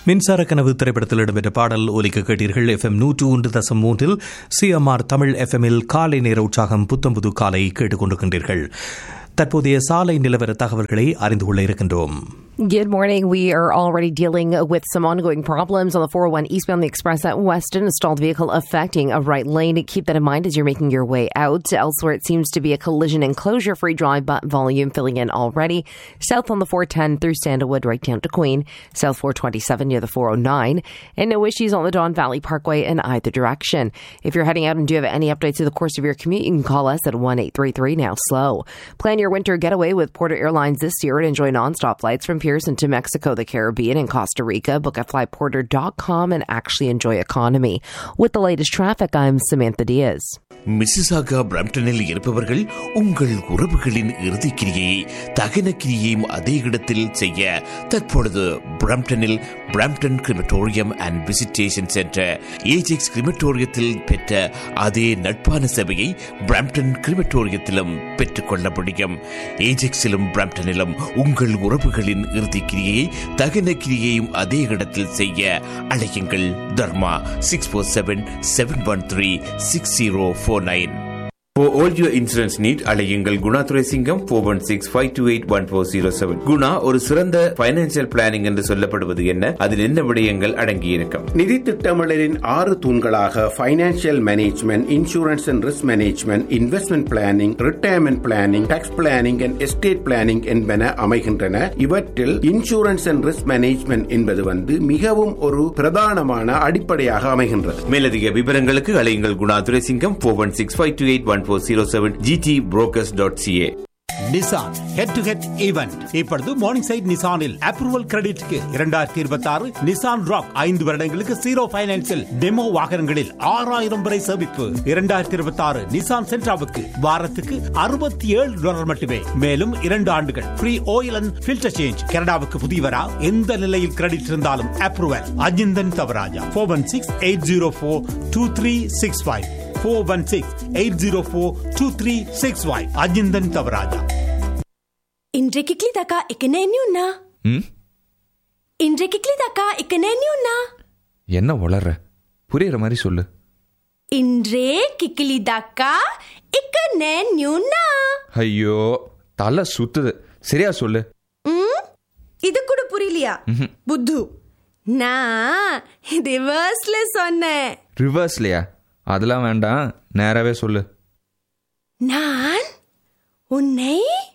மின்சார கனவு திரைப்படத்தில் இடம்பெற்ற பாடல் ஒலிக்க கேட்டீர்கள் எஃப்எம் நூற்று ஒன்று தசம் மூன்றில் சிஎம்ஆர் தமிழ் எஃப்எம்மில் காலை நேர உற்சாகம் புத்தம்புது காலை கேட்டுக்கொண்டிருக்கின்றீர்கள் தற்போதைய சாலை நிலவர தகவல்களை அறிந்து கொள்ள இருக்கின்றோம் Good morning. We are already dealing with some ongoing problems on the 401 eastbound the express at Weston. A stalled vehicle affecting a right lane. Keep that in mind as you're making your way out. Elsewhere, it seems to be a collision enclosure free drive, but volume filling in already. South on the 410 through Sandalwood right down to Queen. South 427 near the 409. And no issues on the Don Valley Parkway in either direction. If you're heading out and do have any updates to the course of your commute, you can call us at 1 833 now slow. Plan your winter getaway with Porter Airlines this year and enjoy nonstop flights from Pearson to Mexico, the Caribbean, and Costa Rica. Book at flyporter.com and actually enjoy economy. With the latest traffic, I'm Samantha Diaz. Mississauga பிரம்டனில் இருப்பவர்கள் உங்கள் உறவுகளின் இறுதிக் கிரியையை தகன கிரியையும் அதே இடத்தில் செய்ய தற்பொழுது பிரம்டனில் Brampton crematorium and visitation centre Ajax கிரிமட்டோரியத்தில் பெற்ற அதே நட்பான சேவையை பிரம்டன் கிரிமட்டோரியத்திலும் பெற்றுக்கொள்ள முடியும் ஏஜெக்ஸிலும் பிரம்டனிலும் உங்கள் உறவுகளின் இறுதிக் கிரியையை தகன கிரியையும் அதே இடத்தில் செய்ய அழையுங்கள் Dharma six four seven seven one three six zero four nine For all your insurance need, அழையுங்கள் Guna Thuraisingam four one six five two eight one four zero seven Guna ஒரு சிறந்த பைனான்சியல் பிளானிங் என்று சொல்லப்படுவது என்ன அதில் என்ன விடயங்கள் அடங்கியிருக்கும் நிதி திட்டமிடலின் ஆறு தூண்களாக financial management insurance and risk management investment planning retirement planning tax planning and estate planning என்பன அமைகின்றன இவற்றில் இன்சூரன்ஸ் அண்ட் ரிஸ்க் மேனேஜ்மெண்ட் என்பது வந்து மிகவும் ஒரு பிரதானமான அடிப்படையாக அமைகின்றது மேலதிக விவரங்களுக்கு அழையுங்கள் Guna Thuraisingam four one six five two eight one four zero seven GT brokers dot CA Nissan head to head event இப்பொழுது மார்னிங் சைட் நிசானில் அப்ரூவல் கிரெடிட்க்கு இரண்டாயிரத்தி இருபத்தி ஆறு நிசான் ராக் ஐந்து வருடங்களுக்கு ஜீரோ பைனான்சில் டெமோ வாகனங்களில் ஆறாயிரம் வரை சேமிப்பு இரண்டாயிரத்தி இருபத்தி ஆறு நிசான் சென்ட்ராவுக்கு வாரத்துக்கு அறுபத்தி ஏழு டாலர் மட்டுமே மேலும் இரண்டு ஆண்டுகள் free oil and filter change கனடாவுக்கு புதியவரா எந்த நிலையில் கிரெடிட் இருந்தாலும் approval Ajinthan Thavarajah four one six eight zero four two three six five four one six eight zero four two three six five Ajinthan Thavarajah இன்றைக்கு கிளி தாக்கா இக்கனே நியூனா இன்றைக்கு கிளி தாக்கா இக்கனே நியூனா என்ன வளர்ற புரியுற மாதிரி சொல்லு இன்றே கிக்கிலி தாக்கா இக்கனே நியூனா ஐயோ தலை சுத்துது சரியா சொல்லு ம் இது கூட புரியலையா புத்து நான் ரிவர்ஸ்ல சொன்னேன் ரிவர்ஸ்லையா அதெல்லாம் வேண்டாம் நேராவே சொல்லு நான் உன்னை